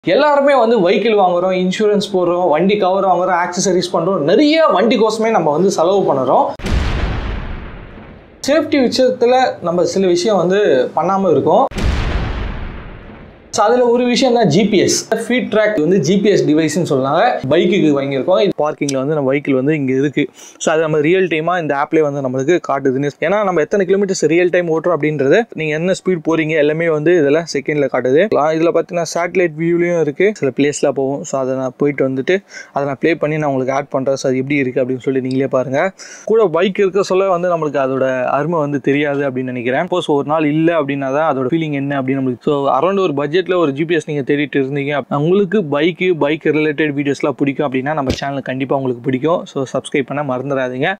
எல்லாருமே வந்து வெஹிக்கிள் வாங்குறோம் இன்சூரன்ஸ் போடுறோம் வண்டி கவர் வாங்குறோம் ஆக்சசரிஸ் பண்ணுறோம் நிறைய வண்டிக்கோசமே நம்ம வந்து செலவு பண்ணுறோம் சேஃப்டி விஷயத்தில் நம்ம சில விஷயம் வந்து பண்ணாமல் இருக்கோம் ஸோ அதில் ஒரு விஷயம் தான் ஜிபிஎஸ் ஃபீட் ட்ராக் வந்து ஜிபிஎஸ் டிவைஸ்னு சொன்னாங்க பைக்குக்கு வாங்கியிருக்கோம் இது பார்க்கிங்கில் வந்து நம்ம வெஹிக்கிள் வந்து இங்கே இருக்குது ஸோ அது நம்ம ரியல் டைமாக இந்த ஆப்லேயே வந்து நம்மளுக்கு காட்டுதுன்னு ஏன்னா நம்ம எத்தனை கிலோமீட்டர்ஸ் ரியல் டைம் ஓட்டுறோம் அப்படின்றது நீங்கள் என்ன ஸ்பீட் போகிறீங்க எல்லாமே வந்து இதில் செகண்டில் காட்டுது இதில் பார்த்தீங்கன்னா சேட்டலைட் வியூலையும் இருக்குது சில பிளேஸில் போகும் ஸோ அதை நான் போயிட்டு வந்துட்டு அதை நான் ப்ளே பண்ணி நான் உங்களுக்கு ஆட் பண்ணுறேன் ஸோ அது எப்படி இருக்குது அப்படின்னு சொல்லி நீங்களே பாருங்கள் கூட பைக் இருக்க சொல்ல வந்து நம்மளுக்கு அதோட அருமை வந்து தெரியாது அப்படின்னு நினைக்கிறேன் சப்போஸ் ஒரு நாள் இல்லை அப்படின்னா தான் அதோட ஃபீலிங் என்ன அப்படின்னு நம்மளுக்கு ஸோ அரௌண்ட் ஒரு பட்ஜெட்டில் ஒரு ஜிபிஎஸ் நீங்கள் தேடிட்டு இருந்தீங்க உங்களுக்கு பைக்கு பைக் ரிலேட்டட் வீடியோஸ்லாம் பிடிக்கும் அப்படின்னா நம்ம சேனல் கண்டிப்பாக உங்களுக்கு பிடிக்கும் ஸோ சப்ஸ்கிரைப் பண்ண மறந்துடாதீங்க